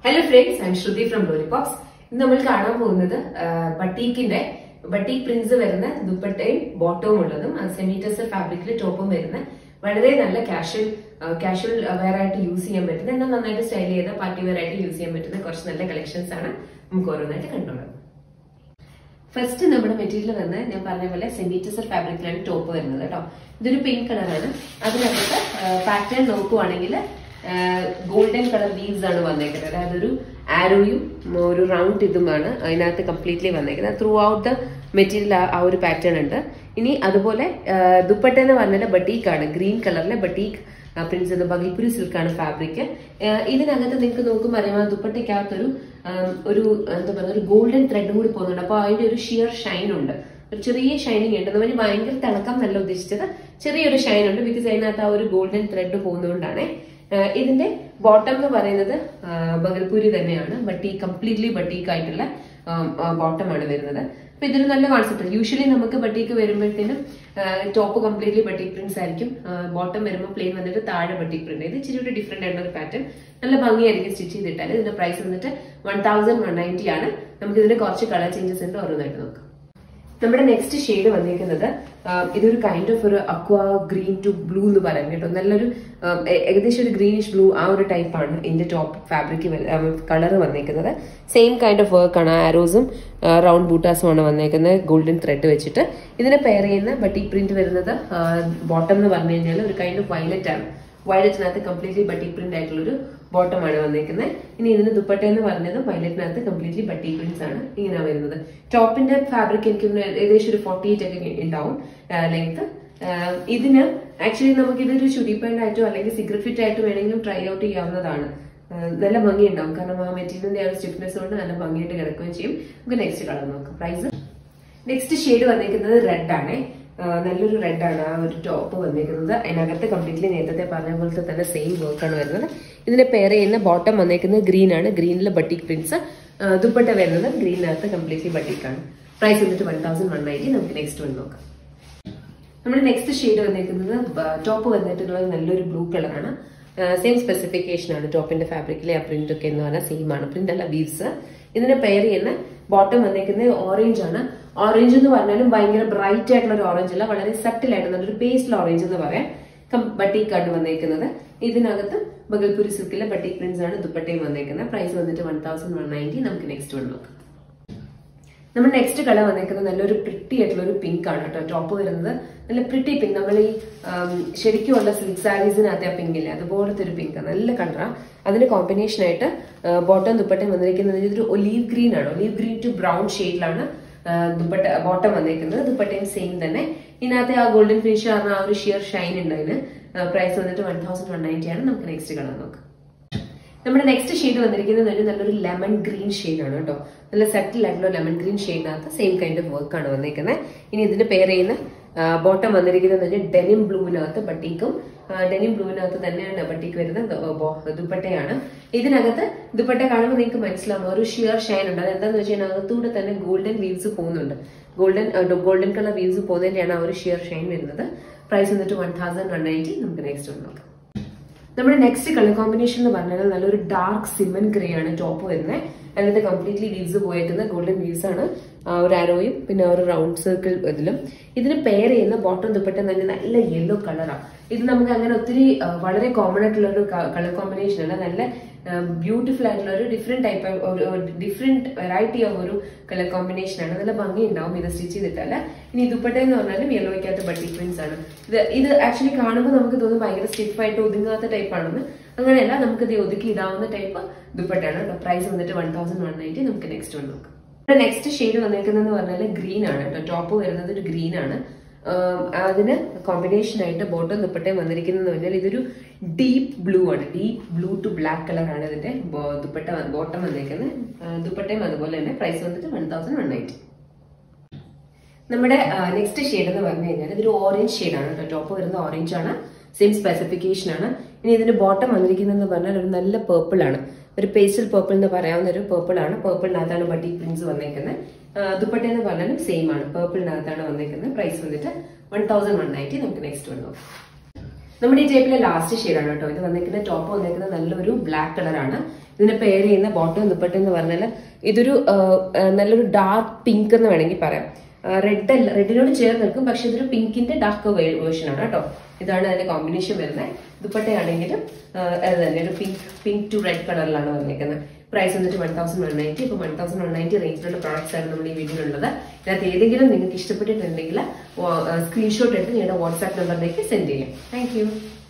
hello friends I Shruthi from lollipops ഇന്ന് നമ്മൾ കാണാൻ പോകുന്നത് ബട്ടീക്കിന്റെ ബട്ടീക് പ്രിന്റ്സ് വരുന്ന ദുപ്പട്ടയും ബോട്ടവും ഉള്ളതും സെമീറ്റസർ ഫാബ്രിക്കിൽ ടോപ്പും വരുന്ന വളരെ നല്ല കാഷ്വൽ കാഷ്വൽ വെയർ ആയിട്ട് യൂസ് ചെയ്യാൻ പറ്റുന്ന എന്നാൽ നന്നായിട്ട് സ്റ്റൈൽ ചെയ്ത പാർട്ടി വെയർ ആയിട്ട് യൂസ് ചെയ്യാൻ പറ്റുന്ന കുറച്ച് നല്ല കളക്ഷൻസ് ആണ് നമുക്ക് ഓരോന്നായിട്ട് കണ്ടോളാം ഫസ്റ്റ് നമ്മുടെ മെറ്റീരിയൽ വന്ന് ഞാൻ പറഞ്ഞ പോലെ സെമീറ്റസർ ഫാബ്രിക്കിലാണ് ടോപ്പ് വരുന്നത് കേട്ടോ ഇതൊരു പിങ്ക് കളറാണ് അതിനകത്ത് പാറ്റേൺ നോക്കുവാണെങ്കിൽ ഗോൾഡൻ കളർ ലീവ്സ് ആണ് വന്നേക്കുന്നത് അതായത് ഒരു ആരോയും ഒരു റൗണ്ട് ഇതുമാണ് അതിനകത്ത് കംപ്ലീറ്റ്ലി വന്നേക്കുന്നത് ത്രൂ ഔട്ട് ദ മെറ്റീരിയൽ ആ ഒരു പാറ്റേൺ ഉണ്ട് ഇനി അതുപോലെ ദുപ്പട്ട എന്ന് പറഞ്ഞാൽ ബട്ടീക്ക് ആണ് ഗ്രീൻ കളറിലെ ബട്ടീക്ക് പ്രിന്റ്സ് എന്ന ബഗിൽപുരി സിൽക്കാണ് ഫാബ്രിക് ഇതിനകത്ത് നിങ്ങൾക്ക് നോക്കുമ്പോൾ അറിയാം ദുപ്പട്ടയ്ക്കകത്തൊരു ഒരു എന്താ പറയുക ഒരു ഗോൾഡൻ ത്രെഡും കൂടി പോകുന്നുണ്ട് അപ്പോൾ അതിന്റെ ഒരു ഷിയർ ഷൈൻ ഉണ്ട് ഒരു ചെറിയ ഷൈനിങ് ഉണ്ട് നമ്മൾ ഭയങ്കര തിളക്കം നല്ല ഉദ്ദേശിച്ചത് ചെറിയൊരു ഷൈൻ ഉണ്ട് ബിക്കോസ് അതിനകത്ത് ആ ഒരു ഗോൾഡൻ ത്രെഡ് പോകുന്നതുകൊണ്ടാണ് ഇതിന്റെ ബോട്ടം എന്ന് പറയുന്നത് ബഗൽപൂരി തന്നെയാണ് ബട്ടി കംപ്ലീറ്റ്ലി ബട്ടീക്ക് ആയിട്ടുള്ള ബോട്ടം ആണ് വരുന്നത് അപ്പൊ ഇതൊരു നല്ല കോൺസെപ്റ്റ് യൂഷ്വലി നമുക്ക് ബട്ടീക്ക് വരുമ്പോഴത്തേനും ടോപ്പ് കംപ്ലീറ്റ്ലി ബട്ടീക് പ്രിന്റ്സ് ആയിരിക്കും ബോട്ടം വരുമ്പോൾ പ്ലെയിൻ വന്നിട്ട് താഴെ ബട്ടീക് പ്രിന്റ് ഇത് ഇച്ചിരി ഒരു ഡിഫറെന്റ് ആയിട്ടുള്ള ഒരു പാറ്റേൺ നല്ല ഭംഗിയായിരിക്കും സ്റ്റിച്ച് ചെയ്തിട്ടാൽ ഇതിന്റെ പ്രൈസ് വന്നിട്ട് വൺ തൗസൻഡ് വൺ നയൻറ്റി ആണ് നമുക്ക് ഇതിന്റെ കുറച്ച് കളർ ചേഞ്ചസ് ഉണ്ട് ഓരോന്നായിട്ട് നോക്കാം നമ്മുടെ നെക്സ്റ്റ് ഷെയ്ഡ് വന്നിരിക്കുന്നത് ഇതൊരു കൈൻഡ് ഓഫ് ഒരു അക്വ ഗ്രീൻ ടു ബ്ലൂ എന്ന് പറയാം കേട്ടോ നല്ലൊരു ഏകദേശം ഒരു ഗ്രീനിഷ് ബ്ലൂ ആ ഒരു ടൈപ്പാണ് ഇതിന്റെ ടോപ്പ് ഫാബ്രിക് കളർ വന്നിരിക്കുന്നത് സെയിം കൈൻഡ് ഓഫ് വർക്ക് ആണ് ആരോസും റൗണ്ട് ബൂട്ടാസും ആണ് വന്നേക്കുന്നത് ഗോൾഡൻ ത്രെഡ് വെച്ചിട്ട് ഇതിനെ പെയർ ചെയ്യുന്ന ബട്ടി പ്രിന്റ് വരുന്നത് ബോട്ടം എന്ന് പറഞ്ഞു കഴിഞ്ഞാൽ ഒരു കൈൻഡ് ഓഫ് വയലറ്റ് ആണ് വയലറ്റിനകത്ത് കംപ്ലീറ്റ്ലി ബട്ടി പ്രിന്റ് ആയിട്ടുള്ള ഒരു ബോട്ടം ആണ് വന്നിരിക്കുന്നത് ഇനി ഇതിന് ദുപ്പട്ട എന്ന് പറഞ്ഞത് വയലറ്റിനകത്ത് കംപ്ലീറ്റ്ലി ബട്ടി പ്രിന്റ്സ് ആണ് ഇങ്ങനെ വരുന്നത് ടോപ്പിന്റെ ഫാബ്രിക് എനിക്ക് ഏകദേശം ഒരു ഫോർട്ടി എയ്റ്റ് ഒക്കെ ഉണ്ടാവും ലെങ്ത് ഇതിന് ആക്ച്വലി നമുക്ക് ഇതൊരു ചുരി പാൻറ് ആയിട്ടോ അല്ലെങ്കിൽ സിഗരറ്റ് ഫിറ്റ് ആയിട്ടോ വേണമെങ്കിലും ട്രൈ ഔട്ട് ചെയ്യാവുന്നതാണ് നല്ല ഭംഗി ഉണ്ടാവും കാരണം ആ മെറ്റീരിയലിന്റെ ആ സ്റ്റിഫ്നെസ് കൊണ്ട് നല്ല ഭംഗിയായിട്ട് കിടക്കുകയും ചെയ്യും നമുക്ക് നെക്സ്റ്റ് കളർ നോക്കാം പ്രൈസ് നെക്സ്റ്റ് ഷെയ്ഡ് വന്നിരിക്കുന്നത് റെഡ് ആണ് നല്ലൊരു റെഡ് ആണ് ആ ഒരു ടോപ്പ് വന്നിരിക്കുന്നത് അതിനകത്ത് കംപ്ലീറ്റ്ലി നേരത്തെ പറഞ്ഞ പോലത്തെ തന്നെ സെയിം വർക്കാണ് വരുന്നത് ഇതിനെ പെയർ ചെയ്യുന്ന ബോട്ടം വന്നിരിക്കുന്നത് ഗ്രീൻ ആണ് ഗ്രീനിൽ ബട്ടിക് പ്രിന്റ്സ് ദുപ്പട്ട വരുന്നത് ഗ്രീനകത്ത് കംപ്ലീറ്റ്ലി ബട്ടിക് ആണ് പ്രൈസ് വന്നിട്ട് വൺ തൗസൻഡ് വൺ നയൻറ്റി നമുക്ക് നെക്സ്റ്റ് വൺ നോക്കാം നമ്മുടെ നെക്സ്റ്റ് ഷെയ്ഡ് വന്നിരിക്കുന്നത് ടോപ്പ് വന്നിട്ടുള്ളത് നല്ലൊരു ബ്ലൂ കളറാണ് സെയിം സ്പെസിഫിക്കേഷൻ ആണ് ടോപ്പിന്റെ ഫാബ്രിക്കിലെ ആ പ്രിന്റ് ഒക്കെ എന്ന് പറഞ്ഞാൽ സെയിം ആണ് പ്രിന്റ് അല്ല വീവ്സ് ഇതിനെ പെയർ ചെയ്യുന്ന ബോട്ടം വന്നിരിക്കുന്നത് ഓറഞ്ച് ആണ് ഓറഞ്ച് എന്ന് പറഞ്ഞാലും ഭയങ്കര ബ്രൈറ്റ് ആയിട്ടുള്ള ഒരു ഓറഞ്ച് അല്ല വളരെ സട്ടിൽ ആയിട്ട് നല്ലൊരു പേസ്റ്റൽ ഓറഞ്ച് എന്ന് പറയാം ബട്ടീക്കാണ് വന്നേക്കുന്നത് ഇതിനകത്ത് ബഗൽപുരി സിൽക്കിലെ ബട്ടീക് പ്രിന്റ്സ് ആണ് ദുപ്പട്ടയും വന്നേക്കുന്നത് പ്രൈസ് വന്നിട്ട് വൺ തൗസൻഡ് വൺ നയൻറ്റി നമുക്ക് നെക്സ്റ്റ് വൺ നോക്കാം നമ്മൾ നെക്സ്റ്റ് കളർ വന്നേക്കുന്നത് നല്ലൊരു പ്രിട്ടി ആയിട്ടുള്ള ഒരു പിങ്ക് ആണ് കേട്ടോ ടോപ്പ് വരുന്നത് നല്ല പ്രിട്ടി പിങ്ക് നമ്മൾ ഈ ശരിക്കുമുള്ള സിൽക്ക് സാരീസിനകത്തെ ആ പിങ്ക് ഇല്ലേ അതുപോലത്തെ ഒരു പിങ്ക് നല്ല കളറാണ് അതിന് കോമ്പിനേഷൻ ആയിട്ട് ബോട്ടം ദുപ്പട്ടയും വന്നിരിക്കുന്നത് ഇതൊരു ഒലീവ് ഗ്രീൻ ആണ് ഒലീവ് ഗ്രീൻ ടു ബ്രൗൺ ഷെയ്ഡിലാണ് ദുപ്പട്ട ബോട്ടം വന്നിരിക്കുന്നത് ദുപ്പട്ടയും സെയിം തന്നെ ഇതിനകത്ത് ആ ഗോൾഡൻ ഫിനിഷ് കാരണം ആ ഒരു ഷിയർ ഷൈൻ ഉണ്ട് അതിന് പ്രൈസ് വന്നിട്ട് വൺ തൗസൻഡ് വൺ നയൻറ്റി ആണ് നമുക്ക് നെക്സ്റ്റ് കളർ നോക്കാം നമ്മുടെ നെക്സ്റ്റ് ഷെയ്ഡ് വന്നിരിക്കുന്നത് ഒരു നല്ലൊരു ലെമൺ ഗ്രീൻ ഷെയ്ഡാണ് കേട്ടോ നല്ല സെറ്റിൽ ആയിട്ടുള്ള ലെമൺ ഗ്രീൻ ഷെയ്ഡിനകത്ത് സെയിം കൈൻഡ് ഓഫ് വർക്ക് ആണ് വന്നിരിക്കുന്നത് ഇനി ഇതിന് പെയർ ചെയ്യുന്ന ബോട്ടം വന്നിരിക്കുന്നത് ഡെനിം ബ്ലൂവിനകത്ത് ബട്ടീക്കും ഡെനിം ബ്ലൂവിനകത്ത് തന്നെയാണ് ബട്ടീക്ക് വരുന്ന ദുപ്പട്ടയാണ് ഇതിനകത്ത് ദുപ്പട്ട കാണുമ്പോൾ നിങ്ങൾക്ക് മനസ്സിലാവും ഒരു ഷിയർ ഷൈൻ ഉണ്ട് അതെന്താന്ന് വെച്ചാൽ അകത്തൂടെ തന്നെ ഗോൾഡൻ വീവ്സ് പോകുന്നുണ്ട് ഗോൾഡൻ ഗോൾഡൻ കളർ വീവ്സ് പോകുന്നതിന്റെയാണ് ആ ഒരു ഷിയർ ഷൈൻ വരുന്നത് പ്രൈസ് വന്നിട്ട് വൺ തൗസൻഡ് വൺ നയൻറ്റി നമുക്ക് നെക്സ്റ്റ് ഒന്ന് നോക്കാം നമ്മുടെ നെക്സ്റ്റ് കളർ കോമ്പിനേഷൻ എന്ന് പറഞ്ഞാൽ നല്ലൊരു ഡാർക്ക് സിമൻ ഗ്രേ ആണ് ടോപ്പ് വരുന്നത് അതിനകത്ത് കംപ്ലീറ്റ്ലി ലീവ്സ് പോയേക്കുന്നത് ഗോൾഡൻ ലീവ്സ് ആണ് ഒരു ആരോയും പിന്നെ ഒരു റൗണ്ട് സർക്കിൾ ഇതിലും ഇതിന് പെയർ ചെയ്യുന്ന ബോട്ടം ദുപ്പട്ട തന്നെ നല്ല യെല്ലോ കളറാണ് ഇത് നമുക്ക് അങ്ങനെ ഒത്തിരി വളരെ കോമൺ ആയിട്ടുള്ള ഒരു കളർ കോമ്പിനേഷൻ അല്ല നല്ല ബ്യൂട്ടിഫുൾ ആയിട്ടുള്ള ഒരു different type different variety of ഒരു കളർ കോമ്പിനേഷൻ ആണ് നല്ല ഭംഗി ഉണ്ടാവും ഇത് സ്റ്റിച്ച് ചെയ്തിട്ടല്ല ഇനി ദുപ്പട്ട എന്ന് പറഞ്ഞാലും യെല്ലോയ്ക്കകത്ത് ബട്ടി പ്രിന്റ്സ് ആണ് ഇത് ഇത് ആക്ച്വലി കാണുമ്പോൾ നമുക്ക് തോന്നും ഭയങ്കര സ്റ്റിഫ് ആയിട്ട് ഒതുങ്ങാത്ത ടൈപ്പ് ആണെന്ന് അങ്ങനെയല്ല നമുക്ക് ഇത് ഒതുക്കി ഇടാവുന്ന ടൈപ്പ് ദുപ്പട്ടയാണ് പ്രൈസ് വന്നിട്ട് വൺ തൗസൻഡ് വൺ നയൻറ്റി നമുക്ക് നെക്സ്റ്റ് വൺ നോക്കാം നെക്സ്റ്റ് ഷെയ്ഡ് വന്നിരിക്കുന്നത് പറഞ്ഞാൽ ഗ്രീൻ ആണ് കേട്ടോ ടോപ്പ് വരുന്നത് ഒരു ഗ്രീൻ ആണ് അതിന് കോമ്പിനേഷൻ ആയിട്ട് ബോട്ടം ദുപ്പട്ടയും വന്നിരിക്കുന്നത് പറഞ്ഞാൽ ഇതൊരു ഡീപ്പ് ബ്ലൂ ആണ് deep blue to black colour ആണ് ഇതിന്റെ ദുപ്പട്ട ബോട്ടം വന്നിരിക്കുന്നത് ദുപ്പട്ടയും അതുപോലെ തന്നെ പ്രൈസ് വന്നിട്ട് വൺ തൗസൻഡ് വൺ നയൻറ്റി നമ്മുടെ നെക്സ്റ്റ് ഷെയ്ഡ് എന്ന് പറഞ്ഞു കഴിഞ്ഞാൽ ഇതൊരു ഓറഞ്ച് ഷെയ്ഡാണ് കേട്ടോ ടോപ്പ് വരുന്നത് ഓറഞ്ച് ആണ് സെയിം സ്പെസിഫിക്കേഷൻ ആണ് ഇനി ഇതിന്റെ ബോട്ടം വന്നിരിക്കുന്നതെന്ന് പറഞ്ഞാൽ ഒരു നല്ല പേർപ്പിൾ ആണ് ഒരു പേസ്റ്റൽ പേർപ്പിൾ എന്ന് പറയാവുന്ന ഒരു പേർപ്പിൾ ആണ് പേർപ്പിളിനകത്താണ് ബട്ടി പ്രിന്റ്സ് വന്നേക്കുന്നത് ദുപ്പട്ട എന്ന് പറഞ്ഞാലും സെയിം ആണ് പേർപ്പിളിനകത്താണ് വന്നേക്കുന്നത് പ്രൈസ് വന്നിട്ട് വൺ തൗസൻഡ് വൺ നയൻറ്റി നമുക്ക് നെക്സ്റ്റ് വൺ നോക്കാം നമ്മുടെ ഈ ടൈപ്പിലെ ലാസ്റ്റ് ഷെയ്ഡാണ് കേട്ടോ ഇത് വന്നിരിക്കുന്ന ടോപ്പ് വന്നിരിക്കുന്നത് നല്ലൊരു ബ്ലാക്ക് കളറാണ് ഇതിനെ പെയർ ചെയ്യുന്ന ബോട്ടം ദുപ്പട്ട എന്ന് പറഞ്ഞാൽ ഇതൊരു ആ, ആ, നല്ലൊരു ഡാർക്ക് പിങ്ക് എന്ന് വേണമെങ്കിൽ പറയാം റെഡ് അല്ല റെഡിനോട് ചേർന്ന് നിൽക്കും പക്ഷെ ഇതൊരു പിങ്കിന്റെ ഡാർക്ക് വേർഷൻ ആണ് കേട്ടോ ഇതാണ് അതിന്റെ കോമ്പിനേഷൻ വരുന്നത് ദുപ്പട്ടയാണെങ്കിലും ആ, അത് തന്നെ ഒരു പിങ്ക് പിങ്ക് ടു റെഡ് കളറിലാണ് വന്നിരിക്കുന്നത് പ്രൈസ് വന്നിട്ട് വൺ തൗസൻഡ് വൺ നയൻറ്റി ഇപ്പോൾ വൺ തൗസൻഡ് വൺ നയൻറ്റി റേഞ്ചിലുള്ള പ്രോഡക്ട്സ് ആണ് നമ്മുടെ ഈ വീഡിയോയിലുള്ളത് ഇതിനകത്ത് ഏതെങ്കിലും നിങ്ങൾക്ക് ഇഷ്ടപ്പെട്ടിട്ടുണ്ടെങ്കിൽ സ്ക്രീൻഷോട്ട് എടുത്ത് നിങ്ങളുടെ വാട്സാപ്പ് നമ്പറിലേക്ക് സെൻഡ് ചെയ്യും താങ്ക്